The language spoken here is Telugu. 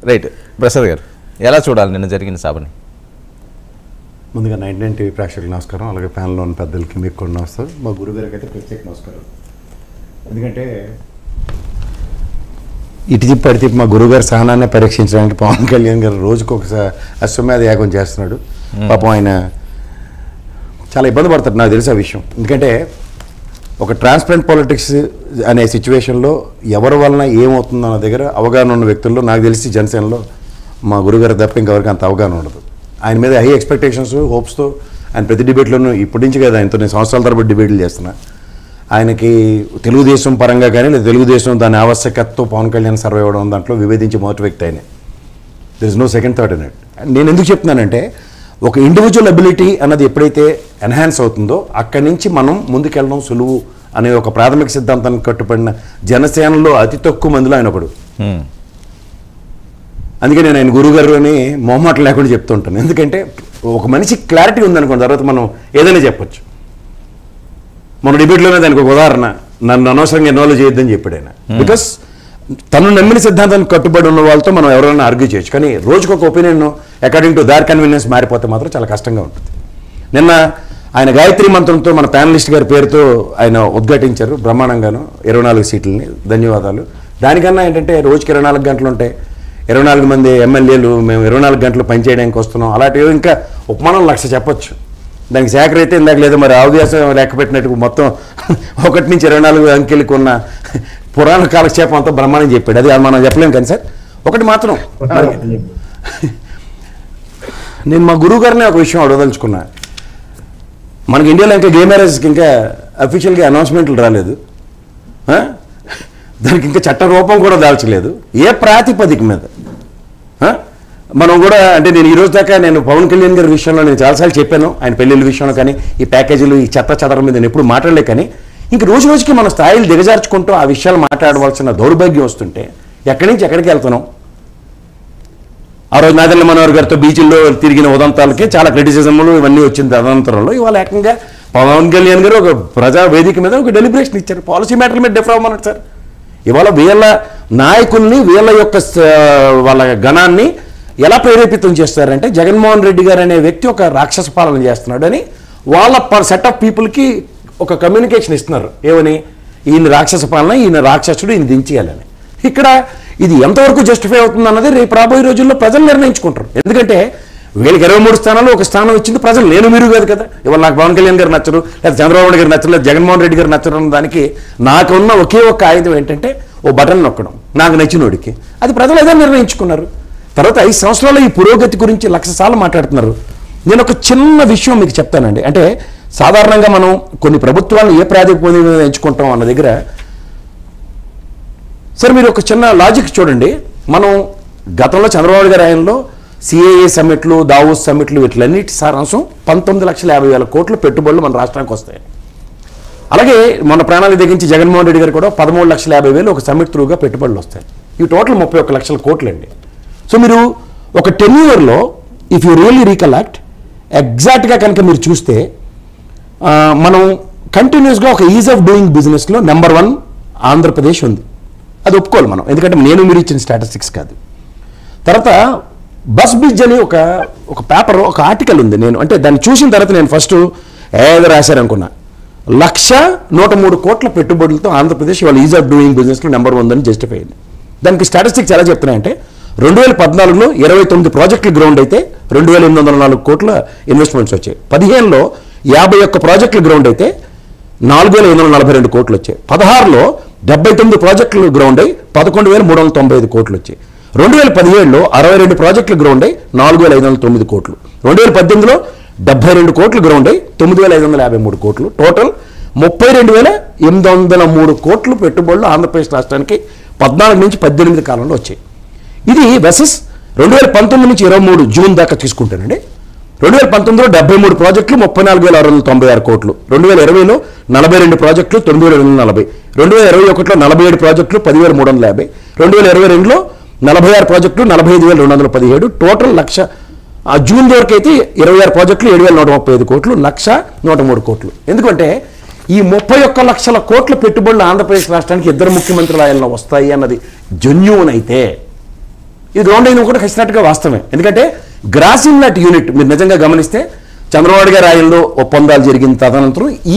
రైట్ ప్రసాద్ గారు ఎలా చూడాలి నిన్న జరిగిన సభని ముందుగా నైన్ నైన్ టీవీ ప్రేక్షకులకు నమస్కారం అలాగే ప్యానల్లో ఉన్న పెద్దలకి మీకు కూడా నమస్కారం మా గురుగారికి అయితే ప్రత్యేక నమస్కారం ఎందుకంటే ఇటు తిప్పి అటు తిప్పి మా గురుగారి సహనాన్ని పరీక్షించడానికి పవన్ కళ్యాణ్ గారు రోజుకు ఒకసారి అశ్వమేధ యాగం చేస్తున్నాడు పాపం ఆయన చాలా ఇబ్బంది పడతాడు నాకు తెలిసి ఆ విషయం ఎందుకంటే ఒక ట్రాన్స్పరెంట్ పాలిటిక్స్ అనే సిచ్యువేషన్లో ఎవరి వలన ఏమవుతుందో అన్న దగ్గర అవగాహన ఉన్న వ్యక్తుల్లో నాకు తెలిసి జనసేనలో మా గురుగారు తప్ప ఇంకెవరికి అంత అవగాహన ఉండదు ఆయన మీద హై ఎక్స్పెక్టేషన్స్ హోప్స్తో ఆయన ప్రతి డిబేట్లోనూ ఇప్పటి నుంచి కదా ఆయనతో నేను సంవత్సరాల తరబడి డిబేట్లు చేస్తున్నా ఆయనకి తెలుగుదేశం పరంగా కానీ లేదా తెలుగుదేశం దాని ఆవశ్యకతతో పవన్ కళ్యాణ్ సర్వే అవ్వడం దాంట్లో విభేదించే మొదటి వ్యక్తి ఆయనే there is no second thought in it నేను ఎందుకు చెప్తున్నానంటే ఒక ఇండివిజువల్ అబిలిటీ అన్నది ఎప్పుడైతే ఎన్హాన్స్ అవుతుందో అక్కడి నుంచి మనం ముందుకెళ్ళడం సులువు అనే ఒక ప్రాథమిక సిద్ధాంతానికి కట్టుబడిన జనసేనలో అతి తక్కువ మందిలో ఆయన ఒకడు హ్మ్. అందుకే నేను ఆయన గురుగారు అని మొహమాట లేకుండా చెప్తుంటాను ఎందుకంటే ఒక మనిషి క్లారిటీ ఉందనుకోండి తర్వాత మనం ఏదైనా చెప్పొచ్చు మన డిబేట్లోనే దానికి ఒక ఉదాహరణ నన్ను అనవసరంగా ఇన్వాల్వ్ చేయొద్దని చెప్పాడు ఆయన బికాస్ తను నమ్మిన సిద్ధాంతానికి కట్టుబడి ఉన్న వాళ్ళతో మనం ఎవరైనా ఆర్గ్యూ చేయొచ్చు కానీ రోజుకు ఒక opinion according to their convenience మారిపోతే మాత్రం చాలా కష్టంగా ఉంటుంది నిన్న ఆయన గాయత్రి మంత్రంతో మన ప్యానలిస్ట్ గారి పేరుతో ఆయన ఉద్ఘాటించారు బ్రహ్మాండంగాను ఇరవై నాలుగు సీట్లని ధన్యవాదాలు దానికన్నా ఏంటంటే రోజుకి ఇరవై నాలుగు గంటలు ఉంటాయి ఇరవై నాలుగు మంది ఎమ్మెల్యేలు మేము ఇరవై నాలుగు గంటలు పనిచేయడానికి వస్తున్నాం అలాంటివి ఇంకా ఉపమానం లక్ష చెప్పొచ్చు దానికి సేకర అయితే ఇందాక లేదు మరి అవకాశం లెక్క పెట్టినట్టు మొత్తం ఒకటి నుంచి ఇరవై నాలుగు అంకెలకు ఉన్న పురాణ కాలక్షేపం అంతా బ్రహ్మాండం చెప్పాడు అది మనం చెప్పలేం కానీ సార్ ఒకటి మాత్రం నేను మా గురువు గారిని ఒక విషయం అడగదలుచుకున్నా మనకి ఇండియాలో ఇంకా గే మ్యారేజ్కి ఇంకా అఫీషియల్గా అనౌన్స్మెంట్లు రాలేదు ఆ? దానికి ఇంకా చట్ట రూపం కూడా దాల్చలేదు ఏ ప్రాతిపదిక మీద ఆ? మనం కూడా అంటే నేను ఈ రోజు దాకా నేను పవన్ కళ్యాణ్ గారి విషయంలో నేను చాలాసార్లు చెప్పాను ఆయన పెళ్ళిళ్ళ విషయంలో కానీ ఈ ప్యాకేజీలు ఈ చెత్త చెదర మీద నేను ఎప్పుడు మాట్లాడలే కానీ ఇంక రోజు రోజుకి మన స్థాయిలు దిగజార్చుకుంటూ ఆ విషయాలు మాట్లాడవలసిన దౌర్భాగ్యం వస్తుంటే ఎక్కడి నుంచి ఎక్కడికి వెళ్తున్నాం ఆ రోజు నాదెల్ల మనోహర్ గారితో బీచ్ల్లో తిరిగిన ఉదంతాలకి చాలా క్రిటిసిజంలు ఇవన్నీ వచ్చింది తదనంతరంలో ఇవాళ ఏకంగా పవన్ కళ్యాణ్ గారు ఒక ప్రజా వేదిక మీద ఒక డెలిబరేషన్ ఇచ్చారు పాలసీ మ్యాటర్ మీద డిఫర్ అవ్వమన్నారు సార్ ఇవాళ వీళ్ళ నాయకుల్ని వీళ్ళ యొక్క స- వాళ్ళ గణాన్ని ఎలా ప్రేరేపితం చేస్తారంటే జగన్మోహన్ రెడ్డి గారు అనే వ్యక్తి ఒక రాక్షస పాలన చేస్తున్నాడు అని వాళ్ళ సెట్ ఆఫ్ పీపుల్కి ఒక కమ్యూనికేషన్ ఇస్తున్నారు ఏమని ఈయన రాక్షస పాలన ఈయన రాక్షసుడు ఈయన దించేయాలని ఇక్కడ ఇది ఎంతవరకు జస్టిఫై అవుతుంది అన్నది రేపు రాబోయే రోజుల్లో ప్రజలు నిర్ణయించుకుంటారు ఎందుకంటే వీళ్ళకి ఇరవై మూడు స్థానాలు ఒక స్థానం వచ్చింది ప్రజలు నేను మీరు కాదు కదా ఇవాళ నాకు పవన్ కళ్యాణ్ గారు నచ్చరు లేదా చంద్రబాబు నాయుడు గారు నచ్చరు లేదా జగన్మోహన్ రెడ్డి గారు నచ్చరు అన్న దానికి నాకున్న ఒకే ఒక్క ఆయుధం ఏంటంటే ఓ బటన్ నొక్కడం నాకు నచ్చినోడికి అది ప్రజలు అదే నిర్ణయించుకున్నారు తర్వాత ఐదు సంవత్సరాల ఈ పురోగతి గురించి లక్ష సార్లు మాట్లాడుతున్నారు నేను ఒక చిన్న విషయం మీకు చెప్తానండి అంటే సాధారణంగా మనం కొన్ని ప్రభుత్వాలను ఏ ప్రాతిపదిక మీద ఎంచుకుంటాం అన్న దగ్గర సరే మీరు ఒక చిన్న లాజిక్ చూడండి మనం గతంలో చంద్రబాబు గారి ఆయనలో సిఏఏ సమ్మిట్లు దావోస్ సమ్మిట్లు వీటిలన్నిటి సారాంశం పంతొమ్మిది లక్షల యాభై వేల కోట్ల పెట్టుబడులు మన రాష్ట్రానికి వస్తాయి అలాగే మన ప్రాణాలకు తెగించి జగన్మోహన్ రెడ్డి గారు కూడా పదమూడు లక్షల యాభై వేలు ఒక సమ్మిట్ త్రూగా పెట్టుబడులు వస్తాయి ఇవి టోటల్ ముప్పై ఒక్క లక్షల కోట్లు అండి సో మీరు ఒక టెన్ ఇయర్లో ఇఫ్ యూ రియల్లీ రీకలెక్ట్ ఎగ్జాక్ట్గా కనుక మీరు చూస్తే ఆ, మనం కంటిన్యూస్గా ఒక ఈజ్ ఆఫ్ డూయింగ్ బిజినెస్లో నెంబర్ వన్ ఆంధ్రప్రదేశ్ ఉంది అది ఒప్పుకోవాలి మనం ఎందుకంటే నేను మీరు ఇచ్చిన స్టాటిస్టిక్స్ కాదు తర్వాత బస్ బ్రిడ్జ్ అని ఒక ఒక పేపర్ ఒక ఆర్టికల్ ఉంది నేను అంటే దాన్ని చూసిన తర్వాత నేను ఫస్ట్ ఏదో రాశారనుకున్నా లక్ష నూట మూడు కోట్ల పెట్టుబడులతో ఆంధ్రప్రదేశ్ వాళ్ళ ఈజ్ ఆఫ్ డూయింగ్ బిజినెస్లో నెంబర్ వన్ అని జస్టిఫై అయింది దానికి స్టాటిస్టిక్స్ ఎలా చెప్తున్నాయంటే రెండు వేల పద్నాలుగులో ఇరవై తొమ్మిది ప్రాజెక్టులు గ్రౌండ్ అయితే రెండు వేల ఎనిమిది వందల నాలుగు కోట్ల ఇన్వెస్ట్మెంట్స్ వచ్చాయి పదిహేనులో యాభై ఒక్క ప్రాజెక్టులు గ్రౌండ్ అయితే నాలుగు వేల ఎనిమిది వందల నలభై రెండు కోట్లు వచ్చాయి పదహారులో డెబ్బై తొమ్మిది ప్రాజెక్టులు గ్రౌండ్ అయి పదకొండు వేల మూడు వందల తొంభై ఐదు కోట్లు వచ్చాయి రెండు వేల పదిహేడులో అరవై రెండు ప్రాజెక్టులు గ్రౌండ్ అయి నాలుగు వేల ఐదు వందల తొమ్మిది కోట్లు రెండు వేల పద్దెనిమిదిలో డెబ్బై రెండు కోట్లు గ్రౌండ్ అయి తొమ్మిది వేల ఐదు వందల యాభై మూడు కోట్లు టోటల్ ముప్పై రెండు వేల ఎనిమిది వందల మూడు కోట్లు పెట్టుబడులు ఆంధ్రప్రదేశ్ రాష్ట్రానికి పద్నాలుగు నుంచి పద్దెనిమిది కాలంలో వచ్చాయి ఇది వెసెస్ రెండు వేల పంతొమ్మిది నుంచి ఇరవై మూడు జూన్ దాకా తీసుకుంటానండి రెండు వేల పంతొమ్మిదిలో డెబ్బై మూడు ప్రాజెక్టులు ముప్పై నాలుగు వేల ఆరు వందల తొంభై ఆరు కోట్లు రెండు వేల ఇరవైలో నలభై రెండు ప్రాజెక్టులు తొమ్మిది వేల ఎనిమిది వందల నలభై రెండు వేల ఇరవై ఒకటిలో నలభై ఏడు ప్రాజెక్టులు పదివేల మూడు వందల యాభై రెండు వేల ఇరవై రెండులో నలభై ఆరు ప్రాజెక్టులు నలభై ఐదు వేల రెండు వందల పదిహేడు టోటల్ లక్ష ఆ జూన్ వరకు అయితే ఇరవై ఆరు ప్రాజెక్టులు ఏడు వేల నూట ముప్పై ఐదు కోట్లు లక్ష నూట మూడు కోట్లు ఎందుకంటే ఈ ముప్పై ఒక్క లక్షల కోట్ల పెట్టుబడులు ఆంధ్రప్రదేశ్ రాష్ట్రానికి ఇద్దరు ముఖ్యమంత్రుల ఆయనలో వస్తాయి అన్నది జెన్యూన్ అయితే ఇది రౌండ్ అయిన కూడా ఖచ్చితంగా వాస్తవమే ఎందుకంటే గ్రాసిమ్ లాంటి యూనిట్ మీరు నిజంగా గమనిస్తే చంద్రబాబు గారి ఆయనలో ఒప్పందాలు జరిగిన తదనంతరం ఈ